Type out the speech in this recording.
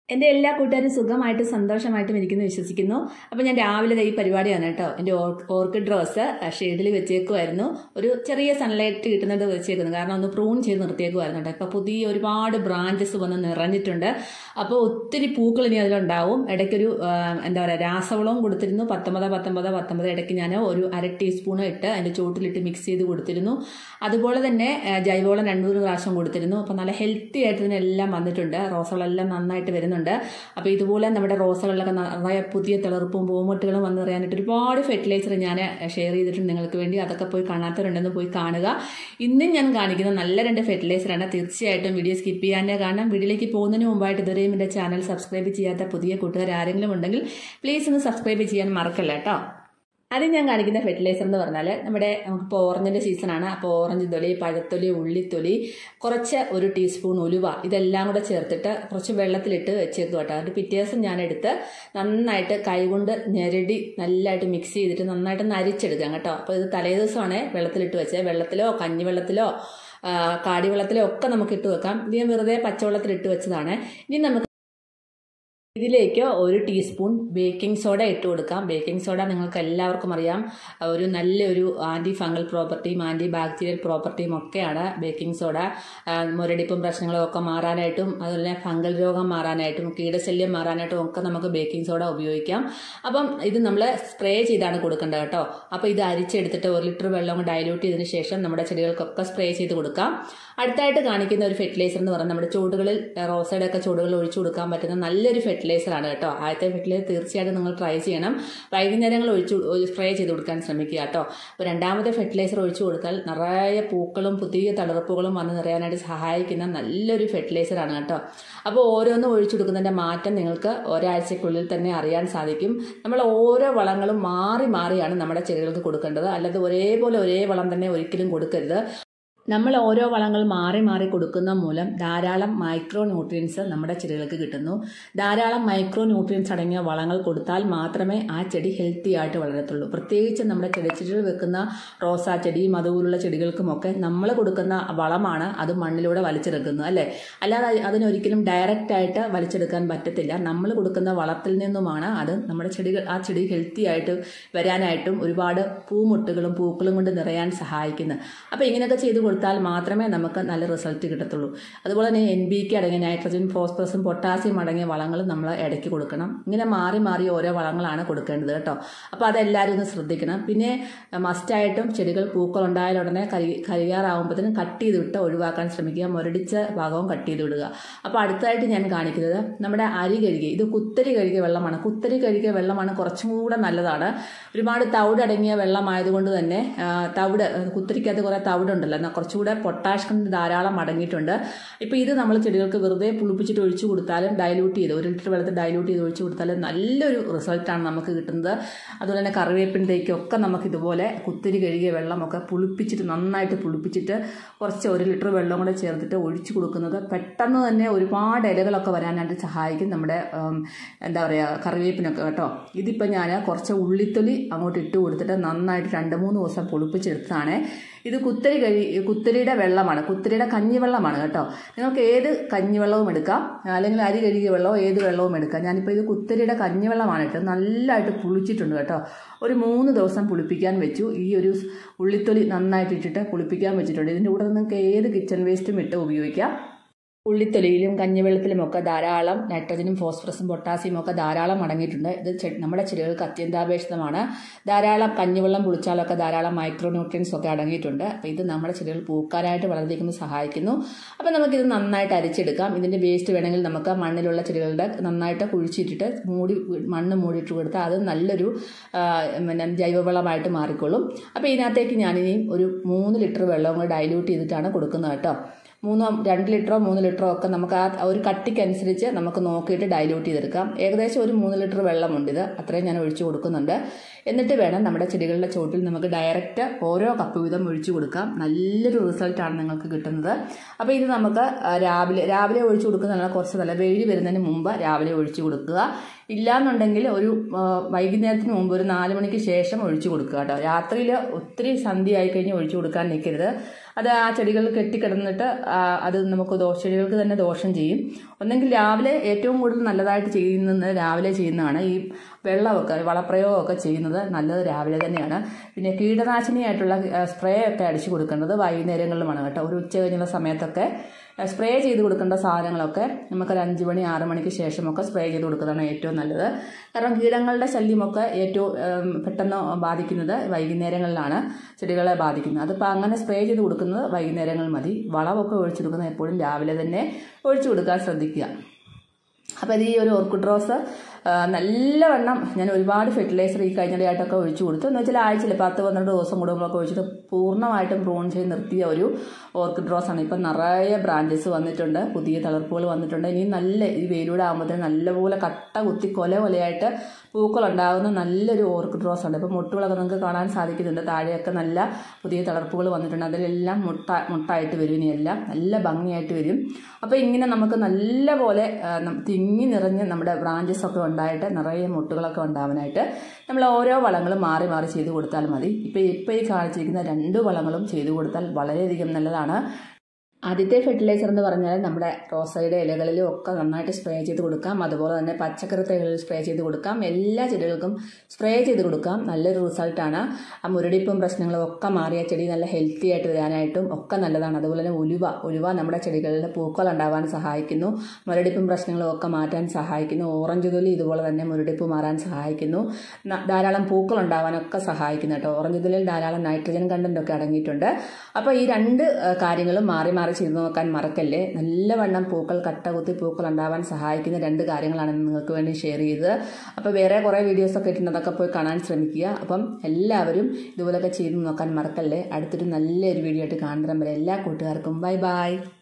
എൻ്റെ എല്ലാ കൂട്ടുകാരും സുഖമായിട്ടും സന്തോഷമായിട്ടും ഇരിക്കുന്നു വിശ്വസിക്കുന്നു അപ്പോൾ ഞാൻ രാവിലെ ദേ ഈ പരിപാടിയാണ് കേട്ടോ എൻ്റെ ഓർ- ഓർക്കിഡ് റോസ് ഷെയ്ഡിൽ വെച്ചേക്കുമായിരുന്നു ഒരു ചെറിയ സൺലൈറ്റ് കിട്ടുന്നത് വെച്ചേക്കുന്നു കാരണം ഒന്ന് പ്രൂൺ ചെയ്ത് നിർത്തിയേക്കുമായിരുന്നു കേട്ടോ ഇപ്പോൾ പുതിയ ഒരുപാട് ബ്രാഞ്ചസ് വന്ന് നിറഞ്ഞിട്ടുണ്ട് അപ്പോൾ ഒത്തിരി പൂക്കൾ ഇനി അതിലുണ്ടാവും ഇടയ്ക്കൊരു ആ, എന്താ പറയുക രാസവളവും കൊടുത്തിരുന്നു പത്തൊമ്പത് പത്തൊമ്പത് പത്തൊമ്പത് ഇടയ്ക്ക് ഞാൻ ഒരു അര ടീസ്പൂൺ ഇട്ട് അതിൻ്റെ ചൂട്ടിലിട്ട് മിക്സ് ചെയ്ത് കൊടുത്തിരുന്നു അതുപോലെ തന്നെ ആ, ജൈവവളം രണ്ടു മൂന്ന് പ്രാവശ്യം കൊടുത്തിരുന്നു അപ്പോൾ നല്ല ഹെൽത്തി ആയിട്ട് ഇതിനെല്ലാം വന്നിട്ടുണ്ട് റോസകളെല്ലാം നന്നായിട്ട് വരുന്നുണ്ട് അപ്പോൾ ഇതുപോലെ നമ്മുടെ റോസകളിലൊക്കെ നിറയെ പുതിയ തിളർപ്പും പൂമുട്ടുകളും വന്ന് നിറയാനായിട്ട് ഒരുപാട് ഫെർട്ടിലൈസർ ഞാൻ ഷെയർ ചെയ്തിട്ടുണ്ട് നിങ്ങൾക്ക് വേണ്ടി അതൊക്കെ പോയി കാണാത്തവരുണ്ടെന്ന് പോയി കാണുക ഇന്നും ഞാൻ കാണിക്കുന്ന നല്ല രണ്ട് ഫെർട്ടിലൈസറാണ് തീർച്ചയായിട്ടും വീഡിയോ സ്കിപ്പ് ചെയ്യാനേ കാരണം വീഡിയോയിലേക്ക് പോകുന്നതിന് മുമ്പായിട്ട് ഇതുവരെയും എൻ്റെ ചാനൽ സബ്സ്ക്രൈബ് ചെയ്യാത്ത പുതിയ കൂട്ടുകാർ ആരെങ്കിലും ഉണ്ടെങ്കിൽ പ്ലീസ് ഒന്ന് സബ്സ്ക്രൈബ് ചെയ്യാൻ മറക്കല്ല കേട്ടോ ആദ്യം ഞാൻ കാണിക്കുന്ന ഫെർട്ടിലൈസർ എന്ന് പറഞ്ഞാൽ നമ്മുടെ നമുക്കിപ്പോൾ ഓറഞ്ചിൻ്റെ സീസണാണ് അപ്പോൾ ഓറഞ്ച് തൊലി പഴത്തൊലി ഉള്ളിത്തൊലി കുറച്ച് ഒരു ടീസ്പൂൺ ഉലുവ ഇതെല്ലാം കൂടെ ചേർത്തിട്ട് കുറച്ച് വെള്ളത്തിലിട്ട് വെച്ചേക്കും കേട്ടോ എന്നിട്ട് പിറ്റേ ദിവസം ഞാൻ എടുത്ത് നന്നായിട്ട് കൈകൊണ്ട് ഞെരടി നല്ലതായിട്ട് മിക്സ് ചെയ്തിട്ട് നന്നായിട്ട് നരിച്ചെടുക്കാം കേട്ടോ അപ്പോൾ ഇത് തലേ ദിവസമാണ് വെള്ളത്തിലിട്ട് വെച്ചത് വെള്ളത്തിലോ കഞ്ഞിവെള്ളത്തിലോ ആ, കാടിവെള്ളത്തിലോ ഒക്കെ നമുക്ക് ഇട്ട് വെക്കാം ഇത് ഞാൻ വെറുതെ പച്ചവെള്ളത്തിൽ ഇട്ട് വെച്ചതാണ് ഇനി നമുക്ക് ഇതിലേക്ക് ഒരു ടീസ്പൂൺ ബേക്കിംഗ് സോഡ ഇട്ട് കൊടുക്കാം ബേക്കിംഗ് സോഡ നിങ്ങൾക്ക് എല്ലാവർക്കും അറിയാം ഒരു നല്ലൊരു ആൻറ്റി ഫംഗൽ പ്രോപ്പർട്ടിയും ആൻറ്റി ബാക്ടീരിയൽ പ്രോപ്പർട്ടിയും ഒക്കെയാണ് ബേക്കിംഗ് സോഡ ആ, മുരടിപ്പും പ്രശ്നങ്ങളും ഒക്കെ മാറാനായിട്ടും അതുപോലെ തന്നെ ഫംഗൽ രോഗം മാറാനായിട്ടും കീടശല്യം മാറാനായിട്ടും ഒക്കെ നമുക്ക് ബേക്കിംഗ് സോഡ ഉപയോഗിക്കാം അപ്പം ഇത് നമ്മൾ സ്പ്രേ ചെയ്താണ് കൊടുക്കേണ്ടത് കേട്ടോ അപ്പോൾ ഇത് അരിച്ചെടുത്തിട്ട് ഒരു ലിറ്റർ വെള്ളം ഡൈല്യൂട്ട് ചെയ്തതിന് ശേഷം നമ്മുടെ ചെടികൾക്കൊക്കെ സ്പ്രേ ചെയ്ത് കൊടുക്കാം അടുത്തായിട്ട് കാണിക്കുന്ന ഒരു ഫെർട്ടിലൈസർ എന്ന് പറഞ്ഞാൽ നമ്മുടെ ചൂടുകളിൽ റോസയുടെ ഒക്കെ ചൂടുകളിൽ ഒഴിച്ചു കൊടുക്കാൻ പറ്റുന്ന നല്ലൊരു ഫെർട്ടിലൈസർ ആണ് കേട്ടോ ആദ്യത്തെ ഫെർട്ടിലൈസർ തീർച്ചയായിട്ടും നിങ്ങൾ ട്രൈ ചെയ്യണം വൈകുന്നേരങ്ങൾ ഒഴിച്ചു സ്പ്രേ ചെയ്ത് കൊടുക്കാൻ ശ്രമിക്കുക കേട്ടോ അപ്പോൾ രണ്ടാമത്തെ ഫെർട്ടിലൈസർ ഒഴിച്ചു കൊടുത്താൽ നിറയെ പൂക്കളും പുതിയ തളിർപ്പുകളും വന്ന് നിറയാനായിട്ട് സഹായിക്കുന്ന നല്ലൊരു ഫെർട്ടിലൈസർ ആണ് കേട്ടോ അപ്പോൾ ഓരോന്നും ഒഴിച്ചു കൊടുക്കുന്നതിൻ്റെ മാറ്റം നിങ്ങൾക്ക് ഒരാഴ്ചക്കുള്ളിൽ തന്നെ അറിയാൻ സാധിക്കും നമ്മൾ ഓരോ വളങ്ങളും മാറി മാറിയാണ് നമ്മുടെ ചെടികൾക്ക് കൊടുക്കേണ്ടത് അല്ലാതെ ഒരേപോലെ ഒരേ വളം തന്നെ ഒരിക്കലും കൊടുക്കരുത് നമ്മൾ ഓരോ വളങ്ങൾ മാറി മാറി കൊടുക്കുന്ന മൂലം ധാരാളം മൈക്രോ ന്യൂട്രിയൻസ് നമ്മുടെ ചെടികൾക്ക് കിട്ടുന്നു ധാരാളം മൈക്രോ ന്യൂട്രിയൻസ് അടങ്ങിയ വളങ്ങൾ കൊടുത്താൽ മാത്രമേ ആ ചെടി ഹെൽത്തി ആയിട്ട് വളരത്തുള്ളൂ പ്രത്യേകിച്ച് നമ്മുടെ ചെടിച്ചെടികൾ വെക്കുന്ന റോസാ ചെടിയും അതുപോലുള്ള ചെടികൾക്കുമൊക്കെ നമ്മൾ കൊടുക്കുന്ന വളമാണ് അത് മണ്ണിലൂടെ വലിച്ചെടുക്കുന്നത് അല്ലേ അല്ലാതെ അതിനൊരിക്കലും ഡയറക്റ്റ് ആയിട്ട് വലിച്ചെടുക്കാൻ പറ്റത്തില്ല നമ്മൾ കൊടുക്കുന്ന വളത്തിൽ നിന്നുമാണ് അത് നമ്മുടെ ചെടികൾ ആ ചെടി ഹെൽത്തി ആയിട്ട് വരാനായിട്ടും ഒരുപാട് പൂമുട്ടുകളും പൂക്കളും കൊണ്ട് നിറയാൻ സഹായിക്കുന്നത് അപ്പോൾ ഇങ്ങനെയൊക്കെ ചെയ്ത് കൊടുത്താൽ മാത്രമേ നമുക്ക് നല്ല റിസൾട്ട് കിട്ടത്തുള്ളൂ അതുപോലെ തന്നെ എൻ ബി കെ അടങ്ങിയ നൈട്രജൻ ഫോസ്ഫറസും പൊട്ടാസ്യം അടങ്ങിയ വളങ്ങൾ നമ്മൾ ഇടയ്ക്ക് കൊടുക്കണം ഇങ്ങനെ മാറി മാറി ഓരോ വളങ്ങളാണ് കൊടുക്കേണ്ടത് കേട്ടോ അപ്പോൾ അതെല്ലാവരും ഒന്ന് ശ്രദ്ധിക്കണം പിന്നെ മസ്റ്റായിട്ടും ചെടികൾ പൂക്കൾ ഉണ്ടായാൽ ഉടനെ കരി കരിയാറാകുമ്പോഴത്തേനും കട്ട് ചെയ്ത് വിട്ട് ഒഴിവാക്കാൻ ശ്രമിക്കുക മുരടിച്ച ഭാഗവും കട്ട് ചെയ്ത് വിടുക അപ്പോൾ അടുത്തായിട്ട് ഞാൻ കാണിക്കുന്നത് നമ്മുടെ അരി കഴുകി ഇത് കുത്തരി കഴുകിയ വെള്ളമാണ് കുത്തരി കഴുകിയ വെള്ളമാണ് കുറച്ചും കൂടെ നല്ലതാണ് ഒരുപാട് തവിടടങ്ങിയ വെള്ളമായതുകൊണ്ട് തന്നെ ആ, തവിട് കുത്തരിക്കകത്ത് കുറേ തവിടുണ്ടല്ലോ എന്നാൽ കുറച്ചുകൂടെ പൊട്ടാഷ് കണ്ട് ധാരാളം അടങ്ങിയിട്ടുണ്ട് ഇപ്പോൾ ഇത് നമ്മൾ ചെടികൾക്ക് വെറുതെ പുളിപ്പിച്ചിട്ട് ഒഴിച്ചു കൊടുത്താലും ഡൈലൂട്ട് ചെയ്ത് ഒരു ലിറ്റർ വെള്ളത്തിൽ ഡൈലൂട്ട് ചെയ്ത് ഒഴിച്ചു കൊടുത്താലും നല്ലൊരു റിസൾട്ടാണ് നമുക്ക് കിട്ടുന്നത് അതുപോലെ തന്നെ കറിവേപ്പിൻ്റെയൊക്കെ നമുക്ക് ഇതുപോലെ കുത്തിരി കഴുകിയ വെള്ളമൊക്കെ പുളിപ്പിച്ചിട്ട് നന്നായിട്ട് പുളിപ്പിച്ചിട്ട് കുറച്ച് ഒരു ലിറ്റർ വെള്ളം കൂടെ ചേർത്തിട്ട് ഒഴിച്ചു കൊടുക്കുന്നത് പെട്ടെന്ന് തന്നെ ഒരുപാട് ഇലകളൊക്കെ വരാനായിട്ട് സഹായിക്കും നമ്മുടെ ഉം, എന്താ പറയുക കറിവേപ്പിനൊക്കെ കേട്ടോ ഇതിപ്പോൾ ഞാൻ കുറച്ച് ഉള്ളിത്തൊലി അങ്ങോട്ട് ഇട്ട് കൊടുത്തിട്ട് നന്നായിട്ട് രണ്ട് മൂന്ന് ദിവസം പുളിപ്പിച്ചെടുത്തതാണ് ഇത് കുത്തരി കഴി കുത്തരിയുടെ വെള്ളമാണ് കുത്തരിയുടെ കഞ്ഞിവെള്ളമാണ് കേട്ടോ നിങ്ങൾക്ക് ഏത് കഞ്ഞിവെള്ളവും എടുക്കാം അല്ലെങ്കിൽ അരി കഴുകിയ വെള്ളമോ ഏത് വെള്ളവും എടുക്കാം ഞാനിപ്പോൾ ഇത് കുത്തരിയുടെ കഞ്ഞിവെള്ളമാണ് ഇട്ട് നല്ലതായിട്ട് പുളിച്ചിട്ടുണ്ട് കേട്ടോ ഒരു മൂന്ന് ദിവസം പുളിപ്പിക്കാൻ വെച്ചു ഈ ഒരു ഉള്ളിത്തൊലി നന്നായിട്ട് ഇട്ടിട്ട് പുളിപ്പിക്കാൻ വെച്ചിട്ടുണ്ട് ഇതിൻ്റെ കൂടെ നിങ്ങൾക്ക് ഏത് കിച്ചൺ വേസ്റ്റും ഇട്ട് ഉപയോഗിക്കാം ഉള്ളിത്തൊലിയിലും കഞ്ഞിവെള്ളത്തിലും ഒക്കെ ധാരാളം നൈട്രജനും ഫോസ്ഫറസും പൊട്ടാസ്യവും ഒക്കെ ധാരാളം അടങ്ങിയിട്ടുണ്ട് ഇത് ചെ- നമ്മുടെ ചെടികൾക്ക് അത്യന്താപേക്ഷിതമാണ് ധാരാളം കഞ്ഞിവെള്ളം കുളിച്ചാലൊക്കെ ധാരാളം മൈക്രോ ന്യൂട്രിയൻസ് ഒക്കെ അടങ്ങിയിട്ടുണ്ട് അപ്പോൾ ഇത് നമ്മുടെ ചെടികൾ പൂക്കാനായിട്ട് വളരെയധികം സഹായിക്കുന്നു അപ്പോൾ നമുക്കിത് നന്നായിട്ട് അരിച്ചെടുക്കാം ഇതിൻ്റെ വേസ്റ്റ് വേണമെങ്കിൽ നമുക്ക് മണ്ണിലുള്ള ചെടികളുടെ നന്നായിട്ട് കുഴിച്ചിട്ടിട്ട് മൂടി മണ്ണ് മൂടിയിട്ട് കൊടുത്താൽ അത് നല്ലൊരു ആ, പിന്നെ ജൈവവളമായിട്ട് മാറിക്കൊള്ളും അപ്പോൾ ഇതിനകത്തേക്ക് ഞാനിനി ഒരു മൂന്ന് ലിറ്റർ വെള്ളം കൂടെ ഡൈല്യൂട്ട് ചെയ്തിട്ടാണ് കൊടുക്കുന്നത് കേട്ടോ മൂന്നോ രണ്ട് ലിറ്ററോ മൂന്ന് ലിറ്ററോ ഒക്കെ നമുക്ക് ആ ഒരു കട്ടിക്കനുസരിച്ച് നമുക്ക് നോക്കിയിട്ട് ഡൈല്യൂട്ട് ചെയ്തെടുക്കാം ഏകദേശം ഒരു മൂന്ന് ലിറ്റർ വെള്ളമുണ്ട് ഇത് അത്രയും ഞാൻ ഒഴിച്ചു കൊടുക്കുന്നുണ്ട് എന്നിട്ട് വേണം നമ്മുടെ ചെടികളുടെ ചോട്ടിൽ നമുക്ക് ഡയറക്റ്റ് ഓരോ കപ്പ് വീതം ഒഴിച്ചു കൊടുക്കാം നല്ലൊരു റിസൾട്ടാണ് നിങ്ങൾക്ക് കിട്ടുന്നത് അപ്പോൾ ഇത് നമുക്ക് ആ, രാവിലെ രാവിലെ ഒഴിച്ചു കൊടുക്കുന്നതാണ് കുറച്ച് നല്ല വെയിൽ വരുന്നതിന് മുമ്പ് രാവിലെ ഒഴിച്ചു കൊടുക്കുക ഇല്ലാന്നുണ്ടെങ്കിൽ ഒരു ആ, വൈകുന്നേരത്തിന് മുമ്പ് ഒരു നാല് മണിക്ക് ശേഷം ഒഴിച്ചു കൊടുക്കുക കേട്ടോ രാത്രിയിൽ ഒത്തിരി സന്ധ്യ ആയി കഴിഞ്ഞ് ഒഴിച്ചു കൊടുക്കാൻ നിൽക്കരുത് അത് ആ ചെടികൾ കെട്ടിക്കിടന്നിട്ട് ആ, അത് നമുക്ക് ദോഷ ചെടികൾക്ക് തന്നെ ദോഷം ചെയ്യും ഒന്നെങ്കിൽ രാവിലെ ഏറ്റവും കൂടുതൽ നല്ലതായിട്ട് ചെയ്യുന്നത് രാവിലെ ചെയ്യുന്നതാണ് ഈ വെള്ളമൊക്കെ വളപ്രയോഗമൊക്കെ ചെയ്യുന്നത് നല്ലത് രാവിലെ തന്നെയാണ് പിന്നെ കീടനാശിനിയായിട്ടുള്ള സ്പ്രേ ഒക്കെ അടിച്ചു കൊടുക്കേണ്ടത് വൈകുന്നേരങ്ങളിലുമാണ് കേട്ടോ ഒരു ഉച്ച കഴിഞ്ഞുള്ള സമയത്തൊക്കെ സ്പ്രേ ചെയ്ത് കൊടുക്കേണ്ട സാധനങ്ങളൊക്കെ നമുക്കൊരു അഞ്ച് മണി ആറ് മണിക്ക് ശേഷമൊക്കെ സ്പ്രേ ചെയ്ത് കൊടുക്കുന്നതാണ് ഏറ്റവും നല്ലത് കാരണം കീടങ്ങളുടെ ശല്യമൊക്കെ ഏറ്റവും ഉം, പെട്ടെന്ന് ബാധിക്കുന്നത് വൈകുന്നേരങ്ങളിലാണ് ചെടികളെ ബാധിക്കുന്നത് അതിപ്പോൾ അങ്ങനെ സ്പ്രേ ചെയ്ത് കൊടുക്കുന്നത് വൈകുന്നേരങ്ങളിൽ മതി വളമൊക്കെ ഒഴിച്ചു കൊടുക്കുന്നത് എപ്പോഴും രാവിലെ തന്നെ ഒഴിച്ചു കൊടുക്കാൻ ശ്രദ്ധിക്കുക അപ്പോൾ ഇത് ഈ ഒരു ഓർക്കിഡ് റോസ് ആ, നല്ലവണ്ണം ഞാൻ ഒരുപാട് ഫെർട്ടിലൈസർ ഈ കഴിഞ്ഞിടെയായിട്ടൊക്കെ ഒഴിച്ചു കൊടുത്തു എന്ന് വെച്ചാൽ ആഴ്ചയിൽ പത്ത് പന്ത്രണ്ട് ദിവസം കൂടുമ്പോഴൊക്കെ ഒഴിച്ചിട്ട് പൂർണ്ണമായിട്ടും പ്രൂൺ ചെയ്ത് നിർത്തിയ ഒരു ഓർക്കിഡ് റോസ് ആണ് ഇപ്പം നിറയെ ബ്രാഞ്ചസ് വന്നിട്ടുണ്ട് പുതിയ തളർപ്പുകൾ വന്നിട്ടുണ്ട് ഇനി നല്ല ഈ വെയിലൂടെ ആകുമ്പോഴത്തേന് നല്ലപോലെ കട്ട കുത്തി കൊല കൊലയായിട്ട് പൂക്കൾ ഉണ്ടാകുന്ന നല്ലൊരു ഓർക്കിഡ് റോസ് ഉണ്ട് ഇപ്പം മുട്ടുകളൊക്കെ നിങ്ങൾക്ക് കാണാൻ സാധിക്കുന്നുണ്ട് താഴെയൊക്കെ നല്ല പുതിയ തളർപ്പുകൾ വന്നിട്ടുണ്ട് അതിലെല്ലാം മുട്ട മുട്ടായിട്ട് വരും ഇനിയെല്ലാം നല്ല ഭംഗിയായിട്ട് വരും അപ്പോൾ ഇങ്ങനെ നമുക്ക് നല്ല പോലെ ആ, നം- തിങ്ങി നിറഞ്ഞ് നമ്മുടെ ബ്രാഞ്ചസ് ഒക്കെ ഉണ്ടായിട്ട് നിറയെ മുട്ടുകളൊക്കെ ഉണ്ടാവാനായിട്ട് നമ്മൾ ഓരോ വളങ്ങളും മാറി മാറി ചെയ്ത് കൊടുത്താൽ മതി ഇപ്പോൾ ഇപ്പോൾ ഈ കാണിച്ചിരിക്കുന്ന രണ്ട് വളങ്ങളും ചെയ്തു കൊടുത്താൽ വളരെയധികം നല്ലതാണ് ആദ്യത്തെ ഫെർട്ടിലൈസർ എന്ന് പറഞ്ഞാൽ നമ്മുടെ റോസയുടെ ഇലകളിലും ഒക്കെ നന്നായിട്ട് സ്പ്രേ ചെയ്ത് കൊടുക്കാം അതുപോലെ തന്നെ പച്ചക്കറി തൈകളിൽ സ്പ്രേ ചെയ്ത് കൊടുക്കാം എല്ലാ ചെടികൾക്കും സ്പ്രേ ചെയ്ത് കൊടുക്കാം നല്ലൊരു റിസൾട്ടാണ് ആ മുരടിപ്പും പ്രശ്നങ്ങളും ഒക്കെ മാറിയ ചെടി നല്ല ഹെൽത്തി ആയിട്ട് വരാനായിട്ടും ഒക്കെ നല്ലതാണ് അതുപോലെ തന്നെ ഉലുവ ഉലുവ നമ്മുടെ ചെടികളിൽ പൂക്കൾ ഉണ്ടാവാൻ സഹായിക്കുന്നു മുരടിപ്പും പ്രശ്നങ്ങളും ഒക്കെ മാറ്റാൻ സഹായിക്കുന്നു ഓറഞ്ച് തൊലി ഇതുപോലെ തന്നെ മുരടിപ്പ് മാറാൻ സഹായിക്കുന്നു ന- ധാരാളം പൂക്കൾ ഉണ്ടാവാനൊക്കെ സഹായിക്കുന്നു കേട്ടോ ഓറഞ്ച് തൊലിയിൽ ധാരാളം നൈട്രജൻ കണ്ടന്റ് ഒക്കെ അടങ്ങിയിട്ടുണ്ട് അപ്പോൾ ഈ രണ്ട് ആ, കാര്യങ്ങളും മാറി മാറി ചെയ്തു നോക്കാൻ മറക്കല്ലേ നല്ലവണ്ണം പൂക്കൾ കട്ട കുത്തി പൂക്കൾ ഉണ്ടാവാൻ സഹായിക്കുന്ന രണ്ട് കാര്യങ്ങളാണ് ഇന്ന് നിങ്ങൾക്ക് വേണ്ടി ഷെയർ ചെയ്തത് അപ്പോൾ വേറെ കുറേ വീഡിയോസ് ഒക്കെ ഇട്ടുണ്ട് അതൊക്കെ പോയി കാണാൻ ശ്രമിക്കുക അപ്പം എല്ലാവരും ഇതുപോലൊക്കെ ചെയ്തു നോക്കാൻ മറക്കല്ലേ അടുത്തൊരു നല്ലൊരു വീഡിയോ ആയിട്ട് കാണുന്നവരെ എല്ലാ കൂട്ടുകാർക്കും ബൈ ബൈ